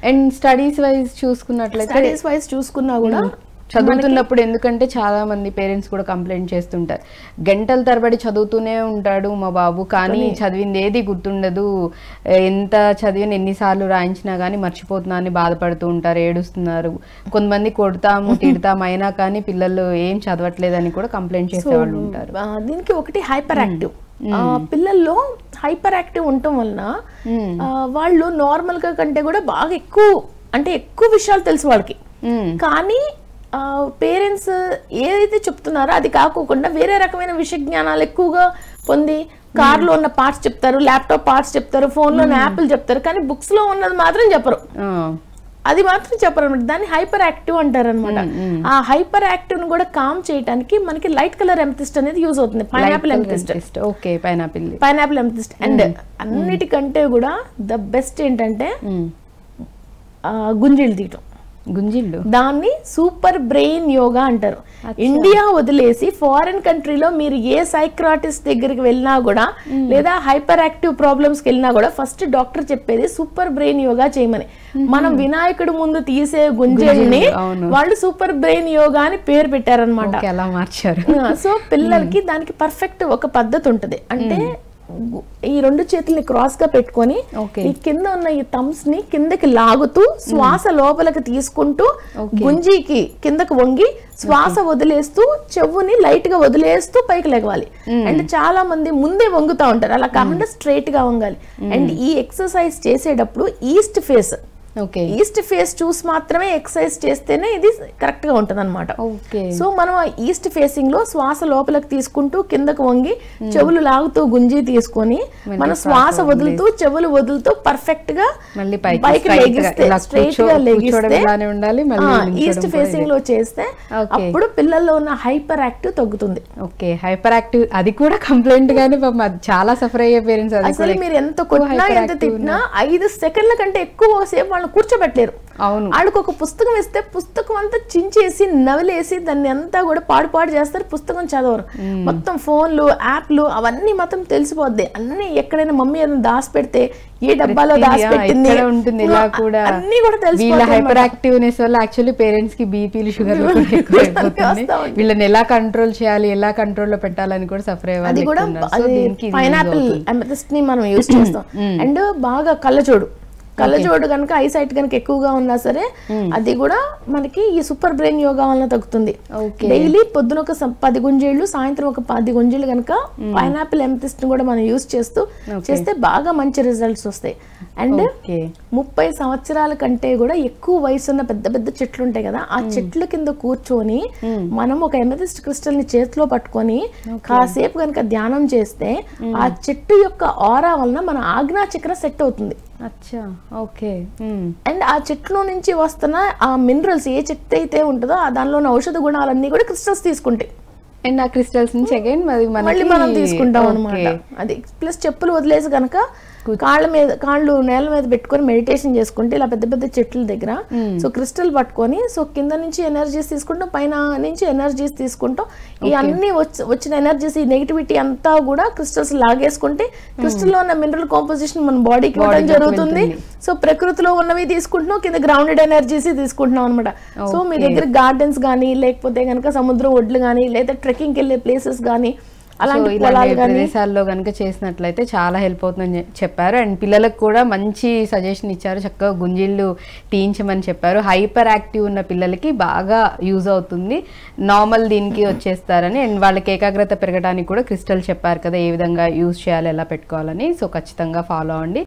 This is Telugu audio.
అండ్ స్టడీస్ వైజ్ చూసుకున్నట్లయితే స్టడీస్ వైజ్ చూసుకున్నా కూడా చదువుతున్నప్పుడు ఎందుకంటే చాలా మంది పేరెంట్స్ కూడా కంప్లైంట్ చేస్తుంటారు గంటల తరబడి చదువుతూనే ఉంటాడు మా బాబు కానీ చదివింది ఏది గుర్తుండదు ఎంత చదివిన ఎన్నిసార్లు రాయించినా కానీ మర్చిపోతున్నా అని బాధపడుతూ ఉంటారు ఏడుస్తున్నారు కొంతమంది కొడతాము తిడతాము అయినా కానీ పిల్లలు ఏం చదవట్లేదని కూడా కంప్లైంట్ చేసేవాళ్ళు ఉంటారు ఆ, దీనికి ఒకటి హైపర్ యాక్టివ్ పిల్లల్లో హైపర్ యాక్టివ్ ఉండటం వలన మ్మ్. ఆ, వాళ్ళు నార్మల్ గా కంటే కూడా బాగా ఎక్కువ అంటే ఎక్కువ విషయాలు తెలుసు వాళ్ళకి మ్మ్. కానీ పేరెంట్స్ ఏదైతే చెప్తున్నారో అది కాకోకుండా వేరే రకమైన విషయ జ్ఞానాలు ఎక్కువగా పొంది కార్లో ఉన్న పార్ట్స్ చెప్తారు ల్యాప్టాప్ పార్ట్స్ చెప్తారు ఫోన్లో యాప్లు చెప్తారు కానీ బుక్స్ లో ఉన్నది మాత్రం చెప్పరు ఆ, అది మాత్రం చెప్పరు అనమాట దాన్ని హైపర్ యాక్టివ్ అంటారు అనమాట ఆ హైపర్ యాక్టివ్ ని కూడా కామ్ చేయడానికి మనకి లైట్ కలర్ ఎంతిస్ట్ అనేది యూజ్ అవుతుంది పైనాపిల్ ఎంతిస్ట్ ఓకే పైనాపిల్ పైనాపిల్ ఎంతిస్ట్ అండ్ అన్నిటికంటే కూడా ద బెస్ట్ ఏంటంటే ఆ, గుంజీలు తీయటం గుంజిళ్ళు దాన్ని సూపర్ బ్రెయిన్ యోగా అంటారు ఇండియా వదిలేసి ఫారిన్ కంట్రీలో మీరు ఏ సైక్రాటిస్ట్ దగ్గరికి వెళ్ళినా కూడా లేదా హైపర్ యాక్టివ్ ప్రాబ్లమ్స్ కి వెళ్ళినా కూడా ఫస్ట్ డాక్టర్ చెప్పేది సూపర్ బ్రెయిన్ యోగా చేయమని మనం వినాయకుడు ముందు తీసే గుంజల్ని అవును. వాళ్ళు సూపర్ బ్రెయిన్ యోగా అని పేరు పెట్టారన్నమాట ఓకే అలా మార్చారు సో పిల్లలకి దానికి పర్ఫెక్ట్ ఒక పద్ధతి ఉంటది అంటే గు- ఈ రెండు చేతుల్ని క్రాస్ గా పెట్టుకొని Okay. ఈ కింద ఉన్న ఈ థమ్స్ ని కిందకి లాగుతూ శ్వాస లోపలికి తీసుకుంటూ గుంజీకి కిందకి వంగి శ్వాస వదిలేస్తూ చెవుని లైట్ గా వదిలేస్తూ పైకి లెగవాలి అండ్ చాలా మంది ముందే వంగుతా ఉంటారు అలా కాకుండా స్ట్రైట్ గా వంగాలి అండ్ ఈ ఎక్సర్సైజ్ చేసేటప్పుడు east face okay east face చూసి మాత్రమే ఎక్సర్సైజ్ చేస్తేనే ఇది కరెక్ట్ గా ఉంటది ఓకే సో మనం ఆ ఈస్ట్ ఫేసింగ్ లో శ్వాస లోపలికి తీసుకుంటూ కిందకు వంగి చెవులు లాగుతూ గుంజి తీసుకొని మన శ్వాస వదులుతూ చెవులు వదులుతూ పర్ఫెక్ట్ గా మళ్ళీ పైకి పైకి straight గా లెగిస్తే ఇలా స్ట్రైట్ కూర్చో- గా కూర్చోవడం లెగిస్తే ఇలానే ఉండాలి, మళ్ళీ నిల్చోవడం ఈస్ట్ కూడా ఫేసింగ్ లో చేస్తే Okay. అప్పుడు పిల్లల్లో ఉన్న హైపర్ యాక్టివ్ తగ్గుతుంది ఓకే హైపర్ యాక్టివ్ అది కూడా కంప్లైంట్ గానీ పాపం అది చాలా సఫర్ అయ్యే పేరెంట్స్ అది అసలు కూడా మీరు ఎంత కొట్టినా ఎంత hyperactive తిట్టినా ఐదు సెకండ్ల కంటే ఎక్కువ సేపు వాళ్ళని కూర్చోబెట్టలేరు అవును ఆడికి ఒక పుస్తకం ఇస్తే పుస్తకం అంతా చించేసి నవలేసి దాన్ని అంతా కూడా పాడు పాడు చేస్తారు పుస్తకం చదవరు మొత్తం ఫోన్లు యాప్లు అవన్నీ మొత్తం తెలిసిపోద్ది అన్ని ఎక్కడైనా మమ్మీ ఏదైనా దాచి పెడితే ఏ డబ్బాలో ప్రతిదీ, దాచి ఆ, పెట్టింది ఇక్కడ ఉంటుంది ఇలా కూడా అన్ని కూడా వీళ్ళ తెలిసిపోతాయి హైపర్ అన్నమాట. యాక్టివ్నెస్ వల్ల యాక్చువల్లీ పేరెంట్స్ కి బీపీలు షుగర్లు కూడా ఎక్కువ అయిపోతుంది వస్తా ఉంటాయి. వీళ్ళని ఎలా కంట్రోల్ చేయాలి ఎలా కంట్రోల్ లో పెట్టాలని కూడా సఫర్ అయ్యే అది వాళ్ళు కూడా ఎక్కువ ఉన్నారు. సో అది దీనికి ఇది use పైనాపిల్ అవుతుంది. అమెథిస్ట్ ని మనం యూజ్ చేస్తాం అండ్ బాగా కళ్ళజోడు కళ్ళజోడు కనుక ఐసైట్ కనుక ఎక్కువగా ఉన్నా సరే అది కూడా మనకి ఈ సూపర్ బ్రెయిన్ యోగా వలన తగ్గుతుంది Okay. డైలీ పొద్దున ఒక స- పది గుంజీళ్ళు సాయంత్రం ఒక పది గుంజీలు కనుక పైనాపిల్ ఎంతిస్ట్ ని కూడా మనం యూజ్ చేస్తూ చేస్తే బాగా మంచి రిజల్ట్స్ వస్తాయి అండ్ ఓకే ముప్పై సంవత్సరాల కంటే కూడా ఎక్కువ వయసు ఉన్న పెద్ద పెద్ద చెట్లు ఉంటాయి కదా ఆ చెట్ల కింద కూర్చొని మనం ఒక ఎమెథిస్ట్ క్రిస్టల్ ని చేతిలో పట్టుకొని కాసేపు కనుక ధ్యానం చేస్తే ఆ చెట్టు యొక్క ఆరా వలన మన ఆజ్ఞా చక్ర సెట్ అవుతుంది అచ్చా ఓకే ఉమ్. అండ్ ఆ చెట్లో నుంచి వస్తున్న ఆ మినరల్స్ ఏ చెట్టు అయితే ఉంటుందో ఆ దానిలో ఉన్న ఔషధ గుణాలన్నీ కూడా క్రిస్టల్స్ తీసుకుంటాయి అండ్ ఆ క్రిస్టల్స్ నుంచి అగైన్ మరి మళ్ళీ మనకి మనం తీసుకుంటాం ఓకే. అనమాట అది ప్లస్ చెప్పులు వదిలేసి కనుక కాళ్ళ మీద కాళ్ళు నేల మీద పెట్టుకొని మెడిటేషన్ చేసుకుంటే ఇలా పెద్ద పెద్ద చెట్ల దగ్గర సో క్రిస్టల్ పట్టుకొని సో కింద నుంచి ఎనర్జీస్ తీసుకుంటాం పైన నుంచి ఎనర్జీస్ తీసుకుంటాం ఈ అన్ని వచ్చి- వచ్చిన ఎనర్జీస్ ఈ నెగిటివిటీ అంతా కూడా క్రిస్టల్స్ లాగేసుకుంటే క్రిస్టల్ లో ఉన్న మినరల్ కాంపోజిషన్ మన బాడీకి ఇవ్వడం Bodyలోకి జరుగుతుంది వెళ్తుంది. సో ప్రకృతిలో ఉన్నవి తీసుకుంటున్నాం కింద గ్రౌండెడ్ ఎనర్జీస్ తీసుకుంటున్నాం అనమాట సో మీ దగ్గర గార్డెన్స్ కానీ లేకపోతే కనుక సముద్రం ఒడ్లు కానీ లేదా ట్రెక్కింగ్కి వెళ్ళే ప్లేసెస్ కానీ సో అలాంటి ఇలాంటి పొలాలు కానీ ప్రదేశాల్లో కనుక చేసినట్లయితే చాలా హెల్ప్ అవుతుందని చె- చెప్పారు అండ్ పిల్లలకు కూడా మంచి సజెషన్ ఇచ్చారు చక్కగా గుంజిళ్ళు తీయించమని చెప్పారు హైపర్ యాక్టివ్ ఉన్న పిల్లలకి బాగా యూజ్ అవుతుంది నార్మల్ దీనికి వచ్చేస్తారని అండ్ వాళ్ళకి ఏకాగ్రత పెరగడానికి కూడా క్రిస్టల్ చెప్పారు కదా ఏ విధంగా యూజ్ చేయాలి ఎలా పెట్టుకోవాలని సో ఖచ్చితంగా ఫాలో అవ్వండి